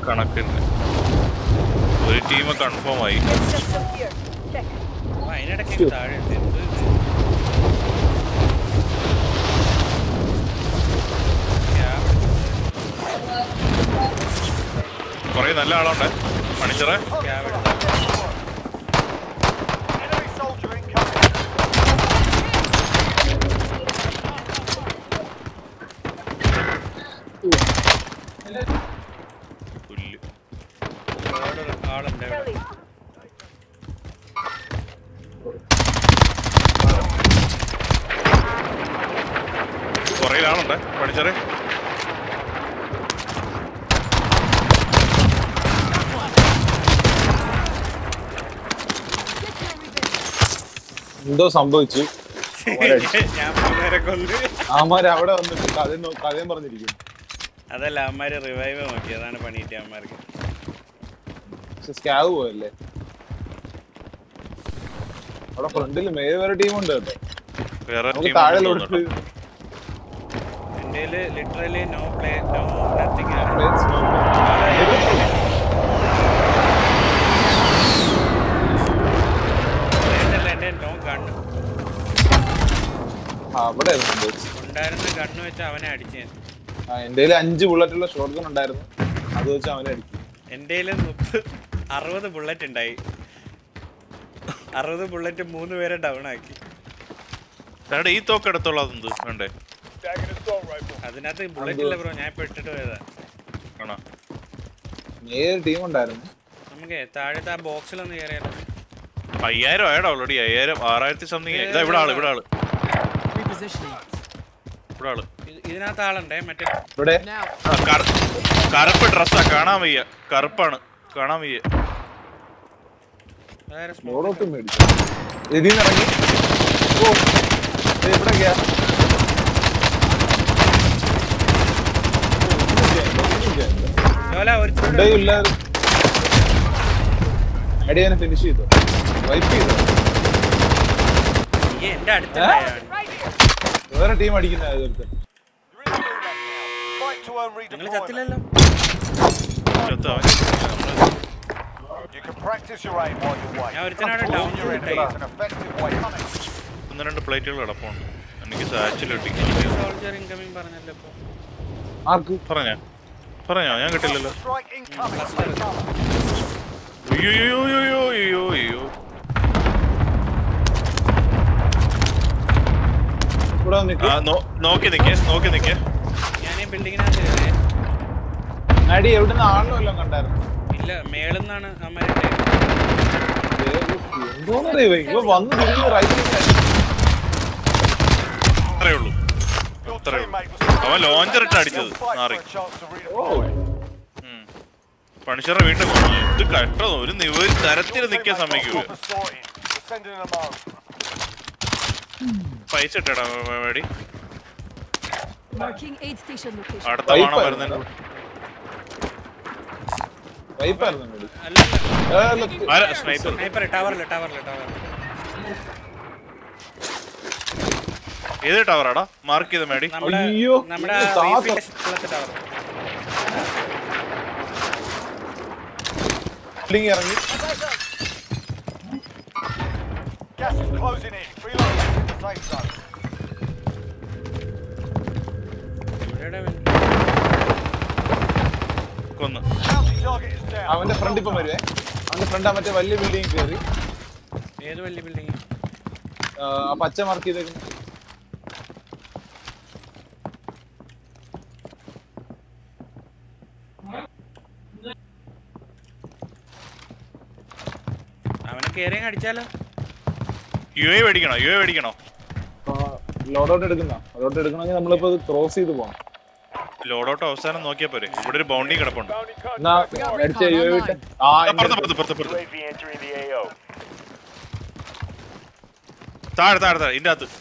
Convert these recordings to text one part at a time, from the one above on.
കണക്കിന് ഒരു team confirm ആയി System here. Check. ആ, അതിനിടയ്ക്ക് താഴെ എത്തി. എന്ത് ഇത്? ക്യാബ് കുറെ നല്ല ആളുണ്ട് മണിച്ചറേ ക്യാബ് എടുത്ത Enemy soldier incoming. പുല്ല് ഒരുപാട് ആളുണ്ട് ഇവിടെ. Kelly. കുറെ ആളുണ്ട് മണിച്ചറേ എന്തോ സംഭവിച്ചു ഞാൻ പിള്ളേരെ കൊല്ല് ആമാര് അവിടെ വന്നിട്ട് കഥയും നോ- കഥയും പറഞ്ഞിരിക്കുന്നു അതല്ല അമ്മമാര് റിവൈവ് നോക്കി അതാണ് പണി കിട്ടിയ അമ്മമാർക്ക് പക്ഷെ സ്കാവ് പോയല്ലേ അവിടെ ഫ്രണ്ടിൽ മേല് വരെ ടീമുണ്ട് കേട്ടോ വേറെ നമുക്ക് ടീം താഴെ തൊട്ട് എൻ്റെ literally no play no nothing എൻ്റെ നോ ഗണ്ണ് അവിടെ സംഭവിച്ചു ഉണ്ടായിരുന്ന ഗണ്ണ് വെച്ച് അവനെ അടിച്ച് ഞാൻ. ആ എന്റെ കയ്യിൽ അഞ്ച് ബുള്ളറ്റുള്ള ഷോട്ട് ഗൺ ഉണ്ടായിരുന്നു അത് വെച്ച് അവനെ അടിച്ചു എൻ്റെ കയ്യിൽ മുപ്പത് അറുപത് ബുള്ളറ്റ് ഉണ്ടായി അറുപത് ബുള്ളറ്റ് മൂന്ന് പേരെ ഡൗൺ ആക്കി വേണ്ട ഈ തോക്ക് എടുത്തോളാം അതെന്ത് വേണ്ടേ Tagging assault rifle. അതിനകത്ത് ബുള്ളറ്റ് ഇല്ല ബ്രോ ഞാൻ ഇപ്പൊ ഇട്ടിട്ട് പോയതാ ആണോ ഏഴ് ടീം ഉണ്ടായിരുന്നു നമുക്ക് താഴത്തെ ആ ബോക്സിലൊന്ന് കയറിയാലോ അയ്യായിരം ആയടാ ഓൾറെഡി അയ്യായിരം ആറായിരത്തി സംതിങ് ഇതാ ഇവിടെ ആള് ഇവിടെ ആള് Repositioning. ഇവിടെ ആള് ഇത് ഇതിനകത്ത് ആളുണ്ടേ മറ്റേ ഇവിടെ Now. ആ, കറ- കറുപ്പ് ഡ്രസ്സാ കാണാൻ വയ്യ കറുപ്പാണ് കാണാൻ വയ്യ അതായത് സ്മോക്ക് ബോർഡോട്ട് മേടിച്ചു ഇതിൽ നിന്ന് ഇറങ്ങി ഓ ഇത് എവിടെയൊക്കെയാ ലോല ഒരു ഇവിടെ ഇല്ലാതെ അടിയാനെ ഫിനിഷ് ചെയ്തു വൈപ്പ് ചെയ്തു ഈ എന്റെ അടുത്തുണ്ടായാണ് വേറെ ടീം അടിക്കുന്ന ഇതൊക്കെ You're in the gulag now. Fight to earn നിങ്ങൾ redeployment. ചത്തില്ലല്ലോ ചത്ത് അവൻ നമ്മള് You can practice your aim while you wait. ഞാൻ ഒരുത്തനവിടെ Control down your ചെയ്തിട്ടേ. enemies an effective way. ഒന്ന് രണ്ട് പ്ലേറ്റുകൾ കിടപ്പുണ്ട് എനിക്ക് സാച്ചിൽ കിട്ടി സോൾജർ ഇൻകമിങ് പറഞ്ഞല്ലോ ഇപ്പൊ ആർക്ക് പറഞ്ഞ പറഞ്ഞോ ഞാൻ കിട്ടില്ലല്ലോ Strike incoming. cluster. Take cover. അയ്യോ അയ്യോ അയ്യോ അയ്യോ അയ്യോ ഇവിടെ നിൽക്കും ആ നോ- നോക്കി നിക്കേ നോക്കി നിക്കേ ഞാൻ ഈ ബിൽഡിങ്ങിനകത്ത് കയറിയേ അടി എവിടുന്ന് ആളിനും എല്ലാം കണ്ടായിരുന്നു ഇല്ല മേളിന്നാണ് അമ്മരുടെ എന്തോന്നറിയോ ഇവ വന്ന് തിരിഞ്ഞ് റൈറ്റ് അത്രേ ഉള്ളൂ Your അത്രേ ഉള്ളൂ teammate was അവൻ ലോഞ്ചർ ഇട്ട് അടിച്ചത് Fight for നാറി a chance to oh redeploy. പണിച്ചറ വീണ്ടും കൊന്നു. ഇത് കഷ്ടം ഒരു നി- ഒരു തരത്തിൽ Your നിക്കാൻ teammate got സമ്മതിക്കൂല proper sorted. We're sending them home. പൈസ ഇട്ടടാ മേടി Marking aid station location. അടുത്ത Wipe വേണം ആയിരുന്നു. വരുന്നതിന് വൈപ്പായിരുന്നു മേടി അല്ല ആരാ സ്നൈപ്പർ സ്നൈപ്പർ ടവറില് ടവറില് ടവർ ഏത് ടവറാടാ മാർക്ക് ചെയ്ത മേടി നമ്മുടെ അയ്യോ, നമ്മുടെ ഇത് താത്ത. റീഫിൽ ടവർ ബിൽഡിംഗ് ഇറങ്ങി Gas is closing in. Relocating the safe zone. ഇവിടെ കൊന്ന് Bounty target is down. അവന്റെ ഫ്രണ്ട് ഇപ്പം വരുവേ അവന്റെ ഫ്രണ്ട് ആ മറ്റേ വലിയ ബിൽഡിംഗ് കയറി ഏത് വലിയ ബിൽഡിംഗ് ആ ആ പച്ച മാർക്ക് ചെയ്തേക്കുന്നു അവനെ കയറി അടിച്ചാലോ യു എ മേടിക്കണോ യു എ മേടിക്കണോ ലോഡ് ഔട്ട് എടുക്കുന്ന ലോഡ് എടുക്കണമെങ്കിൽ നമ്മളിപ്പോ ക്രോസ് ചെയ്ത് പോകണം ലോഡൗട്ട് അവസാനം നോക്കിയാ പോരെ ഇവിടെ ഒരു ബൗണ്ടി കിടപ്പുണ്ട് എന്നാ അടിച്ച യു വിട്ട് ആ ആ, എന്റെ പുറത്ത് പുറത്ത് പുറത്ത് പുറത്ത് UAV entering the AO. താഴെ താഴെ താഴെ ഇതിന്റെ അകത്ത്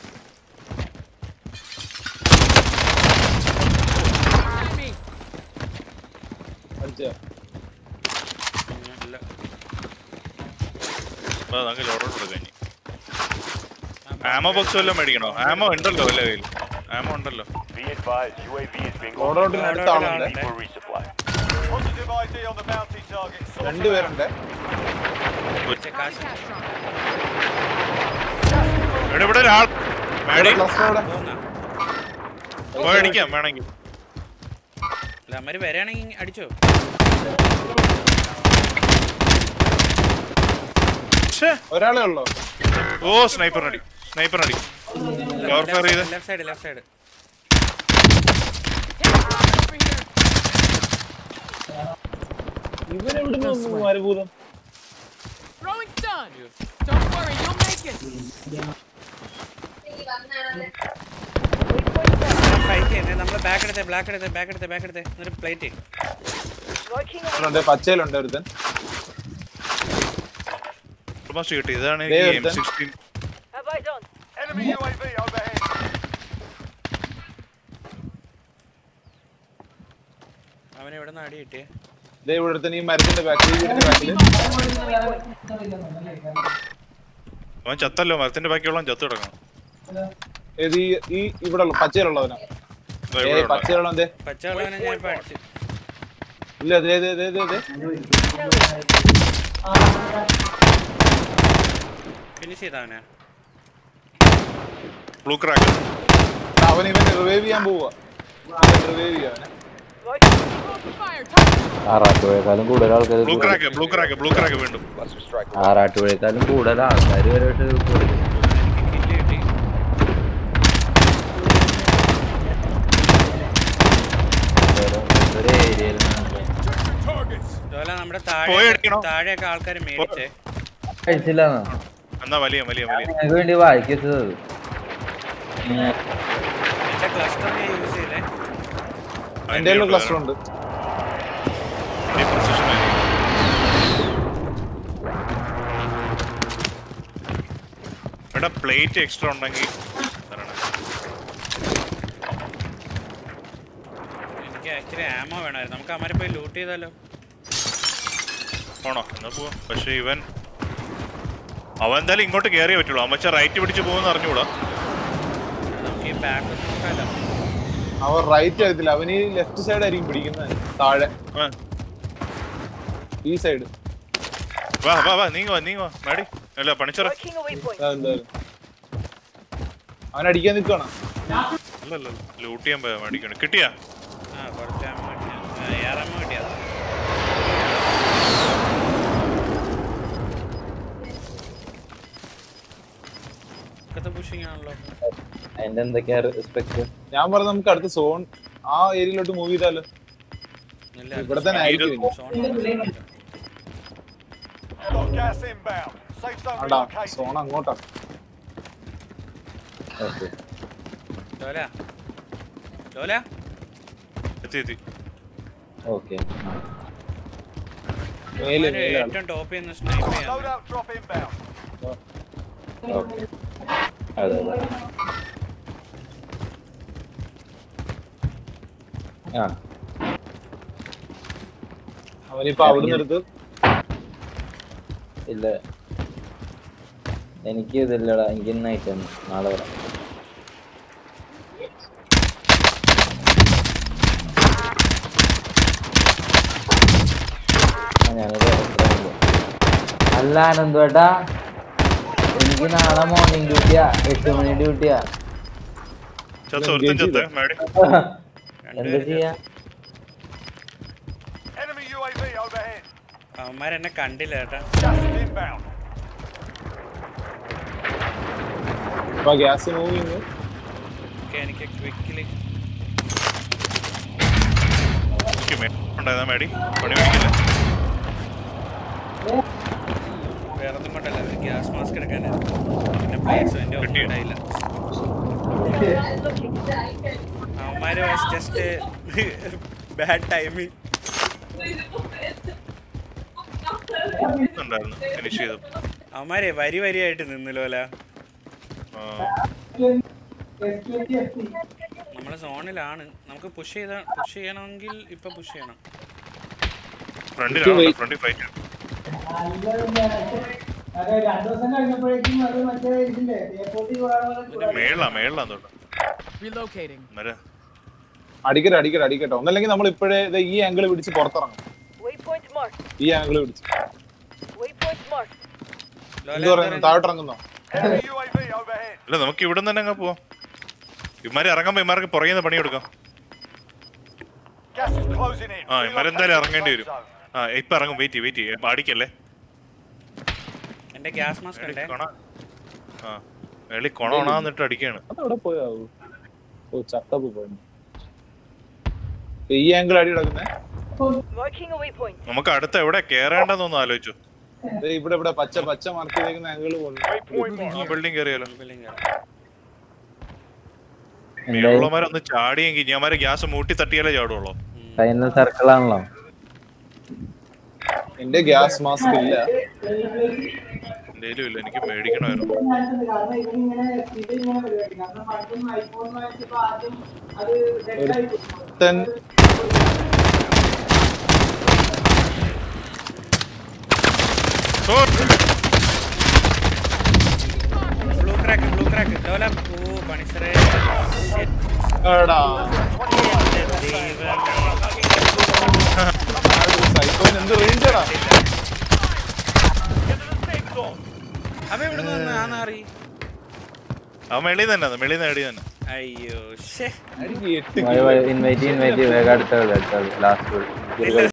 അടിച്ച ഇല്ല ആ, നമുക്ക് ലോഡൗട്ട് എടുക്കാം ഇനി ആമോ ബോക്സ് വല്ലതും മേടിക്കണോ ആമോ ഉണ്ടല്ലോ അല്ലേ കയ്യിൽ ആമോ ഉണ്ടല്ലോ Be advised, UAV is being load ഔട്ടിന് അടുത്ത ആളുണ്ട് ആളുണ്ട്. for resupply. Positive ID on on the bounty target. Sort them out. രണ്ടുപേരുണ്ട് പക്ഷേ കാശ് ഇവിടെ ഇവിടെ ഒരാൾ മേടി ക്ലസ്റ്റർ അവിടെ പോകുന്ന പോയി അടിക്കാം വേണമെങ്കിൽ അല്ല അമ്മര് വരാണെങ്കിൽ അടിച്ചോ ഛേ. ഒരാളേ ഉള്ളോ ഓ സ്നൈപ്പറിനടി സ്നൈപ്പറിനടി കവർ ഫയർ ചെയ്ത് ലെഫ്റ്റ് സൈഡ് ലെഫ്റ്റ് സൈഡ് ഇവരെവിടുന്ന് വന്നു മരുഭൂതം Throwing stun. Don't worry, you'll make it. Fight ചെയ്യുന്നത് നമ്മൾ ബാക്ക് എടുത്തേ ബ്ലാക്ക് എടുത്തേ ബാക്ക് എടുത്തേ ബാക്ക് എടുത്തേ എന്നിട്ട് പ്ലേറ്റ് Striking away. ഉണ്ട് പച്ചയിലുണ്ട് ഒരുത്തൻ ഓൾമോസ്റ്റ് കിട്ടി ഇതാണ് ദേ എനിക്ക് എം ഒരുത്തൻ. Sixteen Have eyes on. Enemy UAV overhead. അവനെ എവിടെ നിന്ന് അടി കിട്ടിയേ ദേ ഇവിടെ ഒരുത്തൻ ഈ മരത്തിന്റെ ബാക്കിൽ ഈ വീടിന്റെ ബാക്കിൽ അവൻ ചത്തല്ലോ മരത്തിന്റെ ബാക്കിയുള്ള ചത്തു കിടക്കണം ഏത് ഈ ഈ ഇവിടെ ഉള്ള പച്ചയിലുള്ളവനാ ദാ ഏ ഇവിടെ ഉള്ള. പച്ചയിലുള്ള എന്തേ പച്ചവെള്ളവനെ ഞാൻ ഇപ്പൊ അടിച്ചു ഇല്ല ദേ ദേ ദേ ദേ ദേ ഫിനിഷ് ചെയ്തവനെ ബ്ലൂ ക്രാക്ക് അവൻ ഇവനെ റിവൈവ് ചെയ്യാൻ പോവാ റിവൈവ് ചെയ്യാൻ Fire, target. ആറാട്ടുപുഴയെക്കാളും കൂടുതൽ ആൾക്കാർ blue crack blue crack blue crack വീണ്ടും ആറാട്ടുപുഴയെക്കാളും കൂടുതൽ ആൾക്കാർ വരെയായിട്ട് കൊടുക്കും എനിക്ക് കില്ല് കിട്ടി ഒരു ഏരിയയിൽ അതുപോലെ നമ്മുടെ പോയി താഴെ അടിക്കണോ? താഴെയൊക്കെ ആൾക്കാർ മേടിച്ചേ കഴിച്ചില്ല എന്നാ വലിയ വലിയ വലിയ ഞങ്ങൾക്ക് വേണ്ടി വായിക്കത് എന്റെ ക്ലസ്റ്റർ ഞാൻ യൂസ് ചെയ്തേ എന്റെ ക്ലസ്റ്റർ ഉണ്ട് ഈ precision ആയിരിക്കും. ഇവിടെ പ്ലേറ്റ് എക്സ്ട്രാ ഉണ്ടെങ്കിൽ തരണം. എനിക്ക് ആക്ച്വലി ആമോ വേണമായിരുന്നു നമുക്ക് അമ്മരെ പോയി ലൂട്ട് ചെയ്താലോ പോണോ എന്നാ പോവാ പക്ഷെ ഇവൻ അവൻ എന്തായാലും ഇങ്ങോട്ട് കയറിയേ പറ്റുള്ളൂ അമ്മച്ച റൈറ്റ് പിടിച്ച് പോകുന്ന അറിഞ്ഞൂടാ നമുക്ക് ഈ ബാക്ക് നോക്കാലോ അവൻ റൈറ്റ് ആയിട്ടില്ല അവൻ ഈ ലെഫ്റ്റ് സൈഡ് ആയിരിക്കും പിടിക്കുന്നത് താഴെ ആ, ഈ സൈഡ് വാ വാ വാ നീങ്ങോ നീങ്ങോ മാടി അല്ല പണിച്ചറ Striking away point. എന്തായാലും അവൻ അടിക്കാൻ നിൽക്കണം അല്ലല്ല ലൂട്ട് ചെയ്യാൻ പോയാ മേടിക്കണം കിട്ടിയാ ആ കുറച്ച് ആമോ കിട്ടിയ ഏറാമോ കിട്ടിയതാ ഇതൊക്കെ പുഷിങ് ആണല്ലോ അതിന്റെ എന്തൊക്കെയാ റെസ്പെക്ട് ഞാൻ പറഞ്ഞ നമുക്ക് അടുത്ത സോൺ ആ ഏരിയയിലോട്ട് മൂവ് ചെയ്താലോ ഇല്ല, ഇവിടെ തന്നെ ആയിരിക്കും ഇനി. Zone Got gas inbound. Safe zone ആണ്ടാ relocated. സോൺ അങ്ങോട്ടാ ഓക്കെ ലോല ലോല എത്തി എത്തി ഓക്കെ മേലെ അവന്മാര് മേലെ ഏറ്റവും ടോപ്പ് ചെയ്യുന്ന സ്നൈപ്പ് ചെയ്യാൻ Loadout drop inbound. ഓക്കെ അതെ അതെ ആ അവനിപ്പോ അവിടെ നിർത്ത് ഇല്ല എനിക്ക് ഇതില്ലടാ എനിക്ക് ഇന്നായിട്ട് നാളെ വരാം ആ, ഞാനൊരു അഭിപ്രായം അല്ല ആനന്ദേട്ടാ എനിക്ക് നാളെ മോർണിംഗ് ഡ്യൂട്ടിയാ എട്ട് മണി ഡ്യൂട്ടിയാ ചത്ത ഒരുത്തൻ ചത്ത മാടി എന്താ ചെയ്യാ Enemy UAV overhead. അവന്മാരെന്നെ കണ്ടില്ല ചേട്ടാ Gas is inbound. അപ്പൊ ഗ്യാസ് മൂവ് ചെയ്യുന്നു ഓക്കെ എനിക്ക് ക്വിക്കില് എനിക്ക് ഉണ്ടായതാ മാടി പണി മേടിക്കില്ല വേറെ ഒന്നും കൊണ്ടല്ല ഗ്യാസ് മാസ്ക് എടുക്കാനായിരുന്നു പിന്നെ പ്ലേറ്റ്സ് എൻ്റെ ഒന്നും കിട്ടിയോ? ഉണ്ടായില്ല അവന്മാര് ജസ്റ്റ് ബാഡ് ടൈമിങ് ഉണ്ടായിരുന്നു ഫിനിഷ് ചെയ്തു അവന്മാരെ വരി വരിയായിട്ട് നിന്നില്ലോല ആ, നമ്മള് സോണിലാണ് നമുക്ക് പുഷ് ചെയ്ത പുഷ് ചെയ്യണമെങ്കിൽ ഇപ്പൊ പുഷ് ചെയ്യണം ഫ്രണ്ടിലാണ് ഫ്രണ്ടിൽ ഫൈറ്റ് അതെ രണ്ടു ദിവസം കഴിഞ്ഞപ്പോഴേക്കും അത് മറ്റേ ഇതില്ലേ എയർപോർട്ടിൽ പോകാനുള്ള മേളിലാ മേളിലാ തോന്നുന്നു Relocating. അന്നേരം അടിക്കട്ടെ അടിക്കട്ടെ അടിക്കട്ടെ ഒന്നല്ലെങ്കിൽ നമ്മൾ ഇപ്പോഴേ ദേ ഈ ആംഗിൾ പിടിച്ച് പുറത്തിറങ്ങും Waypoint ഈ ആംഗിൾ പിടിച്ചു Waypoint marked. എന്ത് പറയുന്നു താഴോട്ട് ഇറങ്ങുന്നോ Enemy UAV overhead. അല്ല നമുക്ക് ഇവിടെ നിന്ന് തന്നെ അങ്ങ് പോവാം ഇമാര് ഇറങ്ങുമ്പോ ഇമാർക്ക് പുറകെ നിന്ന് പണി കൊടുക്കാം Gas is closing in. ആ ഇമാരെന്തായാലും Relocating the ഇറങ്ങേണ്ടി safe വരും zone. ആ ഇപ്പൊ ഇറങ്ങും വെയിറ്റ് വെയിറ്റ് ചെയ്യും അടിക്കല്ലേ എന്റെ ഗ്യാസ് മാസ്ക് ഉണ്ടേ കൊണ ആ വെളി കൊണോണാന്നിട്ട് അടിക്കാണ് അതവിടെ പോയാവൂ ഓ ചത്തപ്പ് പോയി ഈ ആംഗിൾ അടി കിടക്കുന്നേ Marking a waypoint. നമുക്ക് അടുത്ത് എവിടെ കേറേണ്ടെന്നൊന്ന് ആലോചിച്ചു ദേ ഇവിടെ ഇവിടെ പച്ച പച്ച മാർക്ക് ചെയ്തേക്കുന്ന ആംഗിൾ പോകുന്നു ആ ബിൽഡിംഗ് കയറിയാലോ ബിൽഡിംഗ് എന്തായി ഉള്ളമാരൊന്ന് ചാടിയെങ്കിൽ ഞാമാര് ഗ്യാസ് മൂട്ടി തട്ടിയാലേ ചാടുള്ളൂ ഫൈനൽ സർക്കിൾ ആണല്ലോ എന്റെ ഗ്യാസ് മാസ്ക് ഇല്ല എന്തേലും ഇല്ല എനിക്ക് മേടിക്കണമായിരുന്നു ചാൻസുണ്ട് കാരണം ഇവനിങ്ങനെ ഇത് ഇങ്ങനെ പരിപാടി കാരണം പണ്ടും ഐഫോൺ വാങ്ങിച്ചപ്പോ ആദ്യം അത് ഡെഡായി തൻ ബ്ലൂ ക്രാക്ക് ബ്ലൂ ക്രാക്ക് ലോല ഓ പണിസറേ എടാ ദൈവമേ സൈക്കോൻ എന്ത് റേഞ്ചാടാ അവ എവിടെ നിന്ന് ആന്നറി അവൻ വെളിയിൽ തന്നെ വെളിയിൽ നിന്ന് നേടി തന്നെ അയ്യോ ഷേ അടിക്ക് എട്ട് ഇൻവൈറ്റ് ഇൻവൈറ്റ് വേഗം അടുത്ത കളി അടുത്ത ലാസ്റ്റ്